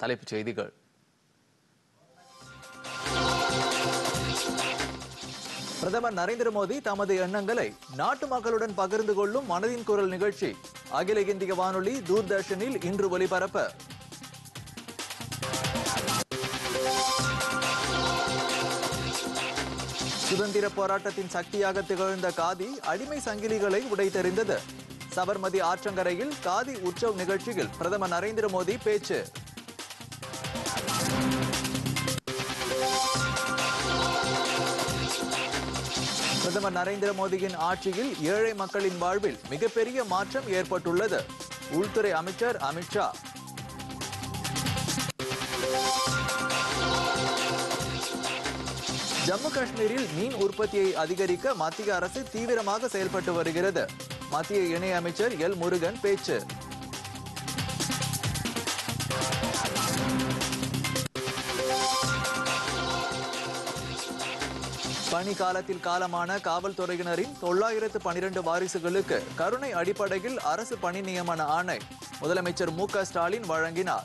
தலைப்புச் செய்திகள் பிரதமர் நரேந்திர மோடி தமது எண்ணங்களை நாட்டு மக்களுடன் பகிர்ந்து கொள்ளும் மனதின் குரல் நிகழ்ச்சி அகில இந்திய வானொலி தூர்தர்ஷனில் இன்று ஒலிபரப்பு சுதந்திர போராட்டத்தின் சக்தியாக திகழ்ந்த காதி அடிமை சங்கிலிகளை உடைத்தெறிந்தது சபர்மதி ஆற்றங்கரையில் காதி உற்சவ் நிகழ்ச்சியில் பிரதமர் நரேந்திர மோடி பேச்சு பிரதமர் நரேந்திர மோடியின் ஆட்சியில் ஏழை மக்களின் வாழ்வில் மிகப்பெரிய மாற்றம் ஏற்பட்டுள்ளது உள்துறை அமைச்சர் அமித்ஷா ஜம்மு காஷ்மீரில் மீன் உற்பத்தியை அதிகரிக்க மத்திய அரசு தீவிரமாக செயல்பட்டு வருகிறது மத்திய இணை அமைச்சர் எல் முருகன் பேச்சு பணி காலத்தில் காலமான காவல்துறையினரின் தொள்ளாயிரத்து பனிரெண்டு வாரிசுகளுக்கு கருணை அடிப்படையில் அரசு பணி நியமன ஆணை முதலமைச்சர் மு க ஸ்டாலின் வழங்கினார்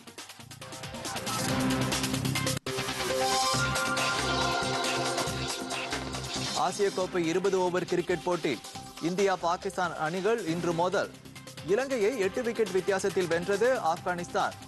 ஆசிய கோப்பை இருபது ஓவர் கிரிக்கெட் போட்டி இந்தியா பாகிஸ்தான் அணிகள் இன்று மோதல் இலங்கையை எட்டு விக்கெட் வித்தியாசத்தில் வென்றது ஆப்கானிஸ்தான்